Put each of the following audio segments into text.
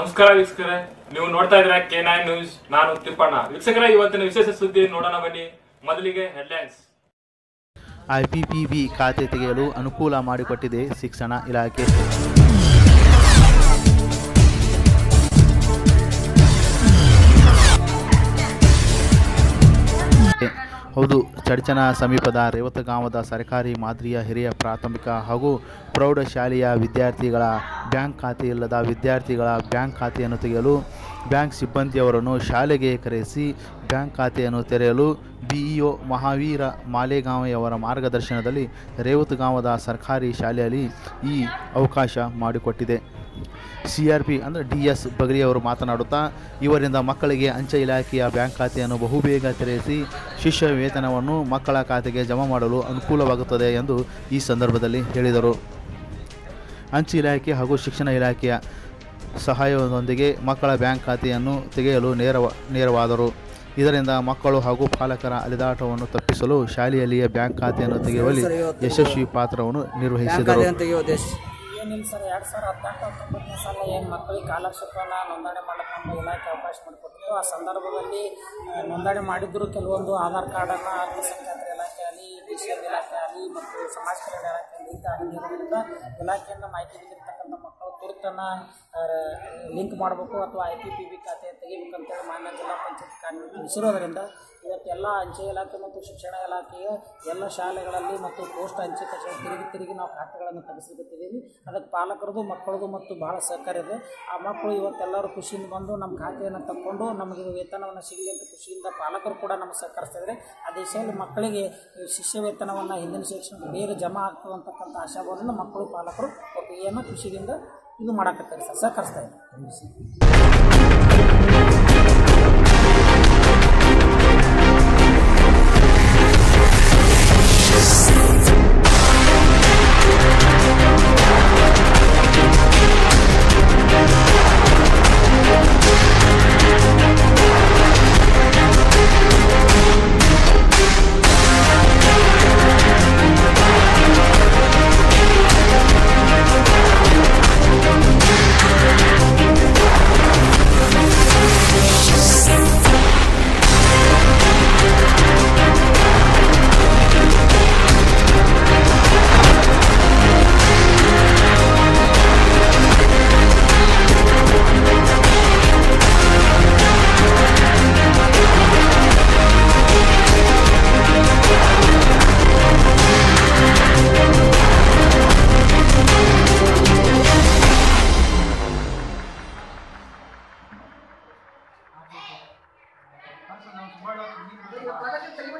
ನಮಸ್ಕಾರ ವೀಕ್ಷಕರೇ ನೀವು ನೋಡ್ತಾ ಇದ್ದೀರಾ ಕೆ ನೈನ್ ನ್ಯೂಸ್ ನಾನು ತಿಪ್ಪಣ್ಣ ವೀಕ್ಷಕರೇ ಇವತ್ತಿನ ವಿಶೇಷ ಸುದ್ದಿ ನೋಡೋಣ ಬನ್ನಿ ಮೊದಲಿಗೆ ಹೆಡ್ಲೈನ್ಸ್ ಐಪಿಪಿಬಿ ಖಾತೆ ತೆಗೆಯಲು ಅನುಕೂಲ ಮಾಡಿಕೊಟ್ಟಿದೆ ಶಿಕ್ಷಣ ಇಲಾಖೆ ಹೌದು ಚಡ್ಚನ ಸಮೀಪದ ರೇವತಗಾಂವದ ಸರ್ಕಾರಿ ಮಾದರಿಯ ಹಿರಿಯ ಪ್ರಾಥಮಿಕ ಹಾಗೂ ಪ್ರೌಢಶಾಲೆಯ ವಿದ್ಯಾರ್ಥಿಗಳ ಬ್ಯಾಂಕ್ ಖಾತೆ ಇಲ್ಲದ ವಿದ್ಯಾರ್ಥಿಗಳ ಬ್ಯಾಂಕ್ ಖಾತೆಯನ್ನು ತೆಗೆಯಲು ಬ್ಯಾಂಕ್ ಸಿಬ್ಬಂದಿಯವರನ್ನು ಶಾಲೆಗೆ ಕರೆಸಿ ಬ್ಯಾಂಕ್ ಖಾತೆಯನ್ನು ತೆರೆಯಲು ಬಿಇಒ ಮಹಾವೀರ ಮಾಲೆಗಾಂವೆಯವರ ಮಾರ್ಗದರ್ಶನದಲ್ಲಿ ರೇವತಗಾಂವದ ಸರ್ಕಾರಿ ಶಾಲೆಯಲ್ಲಿ ಈ ಅವಕಾಶ ಮಾಡಿಕೊಟ್ಟಿದೆ ಸಿ ಆರ್ ಪಿ ಅಂದರೆ ಡಿ ಎಸ್ ಬಗರಿಯವರು ಮಾತನಾಡುತ್ತಾ ಇವರಿಂದ ಮಕ್ಕಳಿಗೆ ಅಂಚೆ ಇಲಾಖೆಯ ಬ್ಯಾಂಕ್ ಖಾತೆಯನ್ನು ಬಹುಬೇಗ ತೆರೆಸಿ ಶಿಷ್ಯ ವೇತನವನ್ನು ಮಕ್ಕಳ ಖಾತೆಗೆ ಜಮಾ ಮಾಡಲು ಅನುಕೂಲವಾಗುತ್ತದೆ ಎಂದು ಈ ಸಂದರ್ಭದಲ್ಲಿ ಹೇಳಿದರು ಅಂಚೆ ಇಲಾಖೆ ಹಾಗೂ ಶಿಕ್ಷಣ ಇಲಾಖೆಯ ಸಹಾಯದೊಂದಿಗೆ ಮಕ್ಕಳ ಬ್ಯಾಂಕ್ ಖಾತೆಯನ್ನು ತೆಗೆಯಲು ನೇರವ ನೇರವಾದರು ಇದರಿಂದ ಮಕ್ಕಳು ಹಾಗೂ ಪಾಲಕರ ಅಲೆದಾಟವನ್ನು ತಪ್ಪಿಸಲು ಶಾಲೆಯಲ್ಲಿಯೇ ಬ್ಯಾಂಕ್ ಖಾತೆಯನ್ನು ತೆಗೆಯುವಲ್ಲಿ ಯಶಸ್ವಿ ಪಾತ್ರವನ್ನು ನಿರ್ವಹಿಸಿದರು ತೆಗೆಯೋ ಉದ್ದೇಶ ಏನಿಲ್ಲ ಸರ್ ಎರಡು ಸಾವಿರ ಹದಿನೆಂಟು ಹತ್ತೊಂಬತ್ತನೇ ಸಾಲ ಏನು ಮಕ್ಕಳಿಗೆ ಕಾಲಕ್ಷೇಪನ ನೋಂದಣಿ ಮಾಡಕ್ಕೆ ನಮ್ಮ ಇಲಾಖೆ ಅವಕಾಶ ಮಾಡಿಕೊಟ್ಟಿತ್ತು ಆ ಸಂದರ್ಭದಲ್ಲಿ ಆ, ನೋಂದಣಿ ಮಾಡಿದ್ರು ಕೆಲವೊಂದು ಆಧಾರ್ ಕಾರ್ಡನ್ನು ಅಲ್ಪಸಂಖ್ಯಾತರ ಇಲಾಖೆ ಆಗಲಿ ಡಿ ಸಿ ಎಂ ಇಲಾಖೆ ಆಗಲಿ ಮತ್ತು ಸಮಾಜ ಕಲ್ಯಾಣ ಇಲಾಖೆ ಆಗಲಿ ಇಂಥ ಅಧಿಕಾರಿಗಳಿಂದ ಇಲಾಖೆಯಿಂದ ಮಾಹಿತಿ ಬಿದ್ದಿರ್ತಕ್ಕಂಥ ಮಕ್ಕಳು ತುರ್ತನ್ನು ಲಿಂಕ್ ಮಾಡಬೇಕು ಅಥವಾ ಐ ಪಿ ಪಿ ಬಿ ಖಾತೆ ತೆಗಿಬೇಕಂತೇಳಿ ಮಾನ್ಯ ಜಿಲ್ಲಾ ಪಂಚಾಯತ್ ಕಾನೂನು ತಿಳಿಸಿರೋದರಿಂದ ಇವತ್ತೆಲ್ಲ ಅಂಚೆ ಇಲಾಖೆ ಮತ್ತು ಶಿಕ್ಷಣ ಇಲಾಖೆಯ ಎಲ್ಲ ಶಾಲೆಗಳಲ್ಲಿ ಮತ್ತು ಪೋಸ್ಟ್ ಅಂಚೆ ಕಚೇರಿ ತಿರುಗಿ ತಿರುಗಿ ನಾವು ಖಾತೆಗಳನ್ನು ತೆಗೆಸಿಕೊಟ್ಟಿದ್ದೀವಿ ಅದಕ್ಕೆ ಪಾಲಕರದು ಮಕ್ಕಳದು ಮತ್ತು ಬಹಳ ಸಹಕಾರ ಇದೆ ಆ ಮಕ್ಕಳು ಇವತ್ತೆಲ್ಲರೂ ಖುಷಿಯಿಂದ ಬಂದು ನಮ್ಮ ಖಾತೆಯನ್ನು ತಕ್ಕೊಂಡು ನಮಗೆ ವೇತನವನ್ನು ಸಿಗಲಿ ಅಂತ ಖುಷಿಯಿಂದ ಪಾಲಕರು ಕೂಡ ನಮಗೆ ಸಹಕರಿಸ್ತಾ ಇದ್ದಾರೆ ಆ ದಿಶೆಯಲ್ಲಿ ಮಕ್ಕಳಿಗೆ ಈ ಶಿಷ್ಯ ವೇತನವನ್ನು ಹಿಂದಿನ ಶಿಕ್ಷಣ ಬೇಗ ಜಮಾ ಆಗ್ತದೆ ಅಂತಕ್ಕಂಥ ಆಶಾಭಾವನೆಯಿಂದ ಮಕ್ಕಳು ಪಾಲಕರು ಒಪ್ಪಿಗೆಯನ್ನು ಖುಷಿಯಿಂದ ಇದು ಮಾಡಕತ್ತಾರೆ ಸರ್ ಸಹಕರಿಸ್ತಾ ಇದ್ದಾರೆ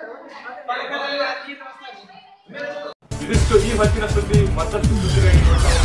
ಇದಿಷ್ಟು ಈ ಹೊತ್ತಿನ ಸುದ್ದಿ ಮತ್ತಷ್ಟು ಸುದ್ದಿಗಾಗಿ ನೋಡ್ತಾ